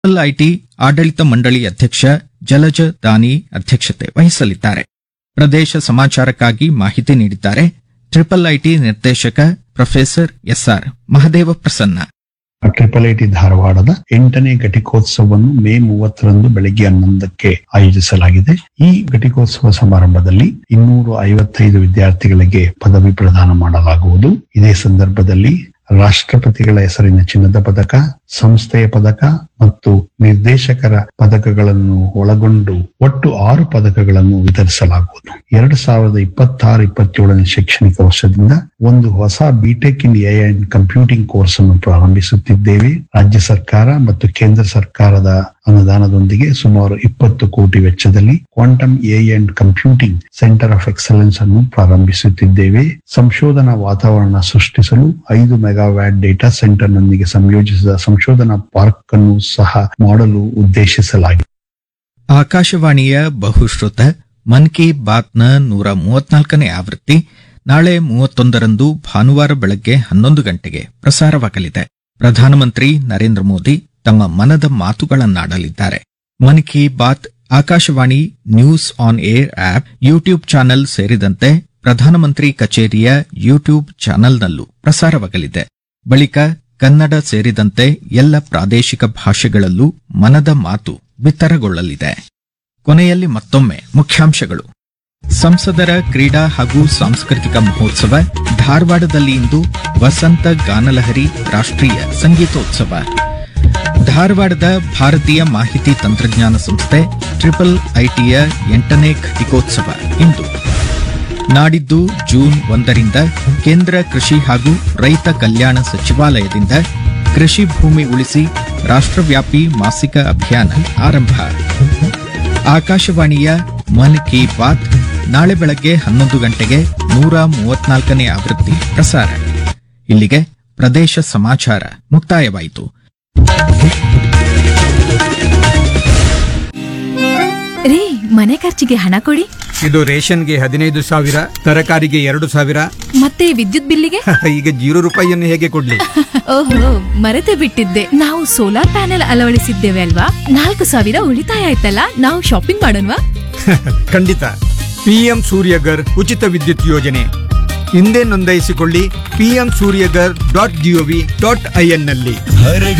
IT ಆಡಳಿತ ಮಂಡಳಿ ಅಧ್ಯಕ್ಷ ಜಲಜ ದಾನಿ ಅಧ್ಯಕ್ಷತೆ ವಹಿಸಲಿದ್ದಾರೆ ಪ್ರದೇಶ ಸಮಾಚಾರಕ್ಕಾಗಿ ಮಾಹಿತಿ ನೀಡಿದ್ದಾರೆ ಟ್ರಿಪಲ್ ಐಟಿ ನಿರ್ದೇಶಕ professor SR Mahadeva Prasanna triple IT ಧಾರವಾಡದ ಎಂಟನೇ ಘಟಿಕೋತ್ಸವವನ್ನು ಮೇ ಮೂವತ್ತರಂದು ಬೆಳಗ್ಗೆ ಹನ್ನೊಂದಕ್ಕೆ ಆಯೋಜಿಸಲಾಗಿದೆ ಈ ಘಟಿಕೋತ್ಸವ ಸಮಾರಂಭದಲ್ಲಿ ಇನ್ನೂರು ಐವತ್ತೈದು ವಿದ್ಯಾರ್ಥಿಗಳಿಗೆ ಪದವಿ ಪ್ರದಾನ ಮಾಡಲಾಗುವುದು ಇದೇ ಸಂದರ್ಭದಲ್ಲಿ ರಾಷ್ಟ್ರಪತಿಗಳ ಹೆಸರಿನ ಚಿನ್ನದ ಪದಕ ಸಂಸ್ಥೆಯ ಪದಕ ಮತ್ತು ನಿರ್ದೇಶಕರ ಪದಕಗಳನ್ನು ಒಳಗೊಂಡು ಒಟ್ಟು ಆರು ಪದಕಗಳನ್ನು ವಿತರಿಸಲಾಗುವುದು ಎರಡು ಸಾವಿರದ ಇಪ್ಪತ್ತಾರು ಇಪ್ಪತ್ತೇಳನೇ ಶೈಕ್ಷಣಿಕ ವರ್ಷದಿಂದ ಒಂದು ಹೊಸ BTech in A and computing course ಅನ್ನು ಪ್ರಾರಂಭಿಸುತ್ತಿದ್ದೇವೆ ರಾಜ್ಯ ಸರ್ಕಾರ ಮತ್ತು ಕೇಂದ್ರ ಸರ್ಕಾರದ ಅನುದಾನದೊಂದಿಗೆ ಸುಮಾರು ಇಪ್ಪತ್ತು ಕೋಟಿ ವೆಚ್ಚದಲ್ಲಿ quantum A and computing centre of excellence ಅನ್ನು ಪ್ರಾರಂಭಿಸುತ್ತಿದ್ದೇವೆ ಸಂಶೋಧನಾ ವಾತಾವರಣ ಸೃಷ್ಟಿಸಲು ಐದು ಮೆಗಾವ್ಯಾಟ್ ಡೇಟಾ ಸೆಂಟರ್ನೊಂದಿಗೆ ಸಂಯೋಜಿಸಿದ ಸಂಶೋಧನಾ ಪಾರ್ಕ್ ಅನ್ನು ಸಹ ಮಾಡಲು ಉದ್ದೇಶಿಸಲಾಗಿದೆ ಆಕಾಶವಾಣಿಯ ಬಹುಶ್ರುತ ಮನ್ ಕಿ ಬಾತ್ನ ನೂರ ಮೂವತ್ನಾಲ್ಕನೇ ಆವೃತ್ತಿ ನಾಳೆ ಮೂವತ್ತೊಂದರಂದು ಭಾನುವಾರ ಬೆಳಗ್ಗೆ ಹನ್ನೊಂದು ಗಂಟೆಗೆ ಪ್ರಸಾರವಾಗಲಿದೆ ಪ್ರಧಾನಮಂತ್ರಿ ನರೇಂದ್ರ ಮೋದಿ ತಮ್ಮ ಮನದ ಮಾತುಗಳನ್ನಾಡಲಿದ್ದಾರೆ Mann ki Baat Akashvani news on air app YouTube channel ಸೇರಿದಂತೆ ಪ್ರಧಾನಮಂತ್ರಿ ಕಚೇರಿಯ ಯೂಟ್ಯೂಬ್ ಚಾನೆಲ್ನಲ್ಲೂ ಪ್ರಸಾರವಾಗಲಿದೆ ಬಳಿಕ ಕನ್ನಡ ಸೇರಿದಂತೆ ಎಲ್ಲ ಪ್ರಾದೇಶಿಕ ಭಾಷೆಗಳಲ್ಲೂ ಮನದ ಮಾತು ಬಿತ್ತರಗೊಳ್ಳಲಿದೆ ಕೊನೆಯಲ್ಲಿ ಮತ್ತೊಮ್ಮೆ ಮುಖ್ಯಾಂಶಗಳು ಸಂಸದರ ಕ್ರೀಡಾ ಹಾಗೂ ಸಾಂಸ್ಕೃತಿಕ ಮಹೋತ್ಸವ ಧಾರವಾಡದಲ್ಲಿ ಇಂದು ವಸಂತ ಗಾನಲಹರಿ ರಾಷ್ಟ್ರೀಯ ಸಂಗೀತೋತ್ಸವ ಧಾರವಾಡದ ಭಾರತೀಯ ಮಾಹಿತಿ ತಂತ್ರಜ್ಞಾನ ಸಂಸ್ಥೆ ಟ್ರಿಪಲ್ ಐಟಿಯ ಎಂಟನೇ ಘಟಿಕೋತ್ಸವ ಇಂದು ನಾಡಿದ್ದು ಜೂನ್ ಒಂದರಿಂದ ಕೇಂದ್ರ ಕೃಷಿ ಹಾಗೂ ರೈತ ಕಲ್ಯಾಣ ಸಚಿವಾಲಯದಿಂದ ಕೃಷಿ ಭೂಮಿ ಉಳಿಸಿ ರಾಷ್ಟ್ರವ್ಯಾಪಿ ಮಾಸಿಕ ಅಭಿಯಾನ ಆರಂಭ ಆಕಾಶವಾಣಿಯ ಮನ್ ಕಿ ಬಾತ್ ನಾಳೆ ಬೆಳಗ್ಗೆ ಹನ್ನೊಂದು ಗಂಟೆಗೆ ನೂರ ಮೂವತ್ನಾಲ್ಕನೇ ಆವೃತ್ತಿ ಪ್ರಸಾರ ಇಲ್ಲಿಗೆ ಪ್ರದೇಶ ಸಮಾಚಾರ ಮುಕ್ತಾಯವಾಯಿತು ರೀ ಮನೆ ಖರ್ಚಿಗೆ ಹಣ ಕೊಡಿ ಇದು ರೇಷನ್ಗೆ ಹದಿನೈದು ಸಾವಿರ ತರಕಾರಿಗೆ ಎರಡು ಸಾವಿರ ಮತ್ತೆ ವಿದ್ಯುತ್ ಬಿಲ್ಲಿಗೆ ಈಗ ಜೀರೋ ರೂಪಾಯಿಯನ್ನು ಹೇಗೆ ಕೊಡ್ಲಿ ಓಹೋ ಮರೆತೇ ಬಿಟ್ಟಿದ್ದೆ ನಾವು ಸೋಲಾರ್ ಪ್ಯಾನೆಲ್ ಅಳವಡಿಸಿದ್ದೇವೆ ಅಲ್ವಾ ನಾಲ್ಕು ಸಾವಿರ ಉಳಿತಾಯ ಆಯ್ತಲ್ಲ ನಾವು ಶಾಪಿಂಗ್ ಮಾಡೋಣವಾ ಖಂಡಿತ ಪಿಎಂ ಸೂರ್ಯಗರ್ ಉಚಿತ ವಿದ್ಯುತ್ ಯೋಜನೆ ಹಿಂದೆ ನೋಂದಾಯಿಸಿಕೊಳ್ಳಿ PM Suryaghar dot G O V dot I N ನಲ್ಲಿ